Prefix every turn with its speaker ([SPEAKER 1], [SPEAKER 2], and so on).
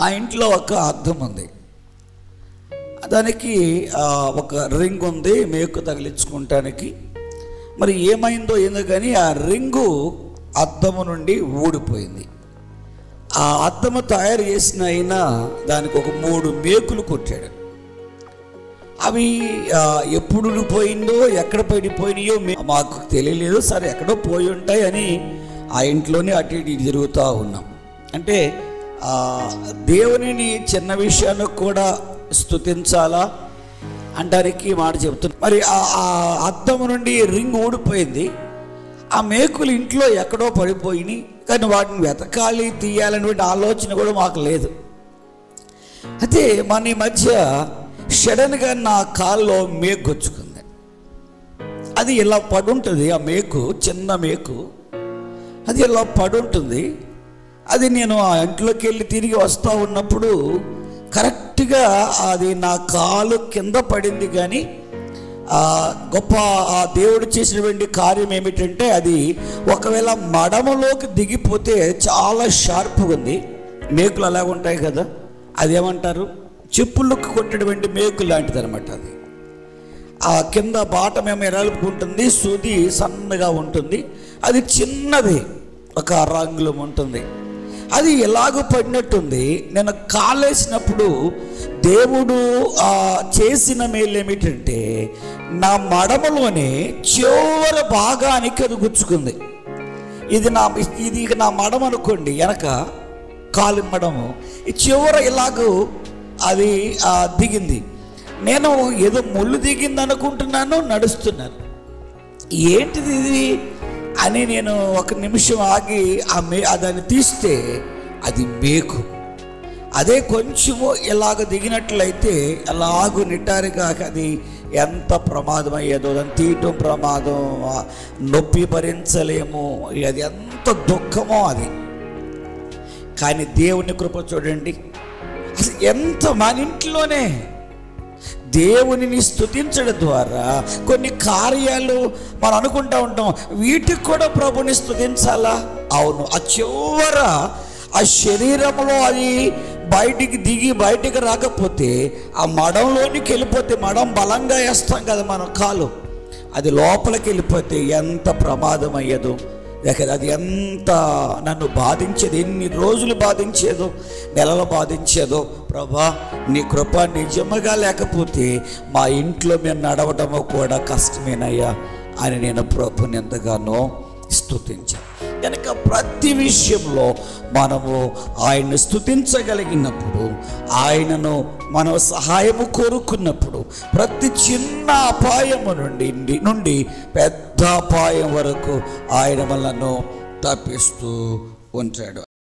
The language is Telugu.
[SPEAKER 1] మా ఇంట్లో ఒక అద్దం ఉంది దానికి ఆ, ఒక రింగ్ ఉంది మేకు తగిలించుకుంటానికి మరి ఏమైందో ఏందో కానీ ఆ రింగు అద్దము నుండి ఊడిపోయింది ఆ అద్దము తయారు చేసిన అయినా దానికి ఒక మూడు మేకులు కొట్టాడు అవి ఆ, ఎప్పుడు ఊడిపోయిందో ఎక్కడ పడిపోయినాయో మే- మాకు తెలియలేదు సరే ఎక్కడో పోయి ఉంటాయి అని ఆ ఇంట్లోనే అటు ఇటు తిరుగుతూ ఉన్నాం అంటే ఆ, దేవునిని చిన్న విషయానికి కూడా స్తుతించాలా అంటానికి మాట చెప్తున్నా మరి ఆ ఆ అద్దం నుండి రింగ్ ఊడిపోయింది ఆ మేకులు ఇంట్లో ఎక్కడో పడిపోయినాయి కానీ వాటిని వెతకాలి తీయాలనేటువంటి ఆలోచన కూడా మాకు లేదు అయితే మన ఈ మధ్య సడన్గా నా కాల్లో మేకు గుచ్చుకుంది అది ఇలా పడుంటుంది ఆ మేకు చిన్న మేకు అది ఇలా పడుంటుంది అది నేను ఆ ఇంట్లోకి వెళ్ళి తిరిగి వస్తూ ఉన్నప్పుడు కరెక్ట్గా అది నా కాలు కింద పడింది కానీ ఆ గొప్ప ఆ దేవుడు చేసినటువంటి కార్యం ఏమిటంటే అది ఒకవేళ మడమలోకి దిగిపోతే చాలా షార్ప్గా ఉంది మేకులు అలాగ ఉంటాయి కదా అదేమంటారు చెప్పులకు కొట్టేటువంటి మేకు లాంటిది అనమాట అది ఆ కింద బాటం ఏమో ఎరలుపుకుంటుంది సూది సన్నగా ఉంటుంది అది చిన్నది ఒక రంగులం ఉంటుంది అది ఎలాగో పడినట్టుంది నేను కాలేసినప్పుడు దేవుడు ఆ చేసిన మేలు ఏమిటంటే నా మడమలోనే చివరి భాగానికి అది గుచ్చుకుంది ఇది నా ఇది ఇక నా మడం అనుకోండి వెనక కాలు మడము ఈ చివర ఇలాగూ అది ఆ, దిగింది నేను ఏదో ముళ్ళు దిగింది అనుకుంటున్నాను నడుస్తున్నాను ఏంటిది ఇది అని నేను ఒక నిమిషం ఆగి ఆ మే ఆ దాన్ని తీస్తే అది మేకు అదే కొంచెము ఇలాగ దిగినట్లయితే అలాగు నిటారుగా అది ఎంత ప్రమాదం అయ్యేదో దాన్ని తీయటం ప్రమాదం ఆ నొప్పి భరించలేము అది ఎంత దుఃఖమో అది కానీ దేవుని కృప చూడండి అసలు ఎంత మన ఇంట్లోనే దేవునిని స్తుతించడం ద్వారా కొన్ని కార్యాలు మనం అనుకుంటా ఉంటాం వీటికి కూడా ప్రభుని స్తుతించాలా అవును ఆ చివర ఆ శరీరంలో అది బయటికి దిగి బయటికి రాకపోతే ఆ మడంలోనికి వెళ్ళిపోతే మడం బలంగా వేస్తాం కదా మనం కాలు అది లోపలికి వెళ్ళిపోతే ఎంత ప్రమాదం అయ్యేదో లేక అది ఎంత నన్ను బాధించేది ఎన్ని రోజులు బాధించేదో నెలలు బాధించేదో ప్రభా నీ కృప నిజముగా లేకపోతే మా ఇంట్లో మేము నడవటము కూడా కష్టమేనయ్యా అని నేను ప్రభుని ఎంతగానో స్తుతించాను కనుక ప్రతి విషయంలో మనము ఆయన్ని స్తుతించగలిగినప్పుడు ఆయనను మనం సహాయము కోరుకున్నప్పుడు ప్రతి చిన్న అపాయము నుండి నుండి పెద్ద అపాయం వరకు ఆయన మనను తప్పిస్తూ ఉంటాడు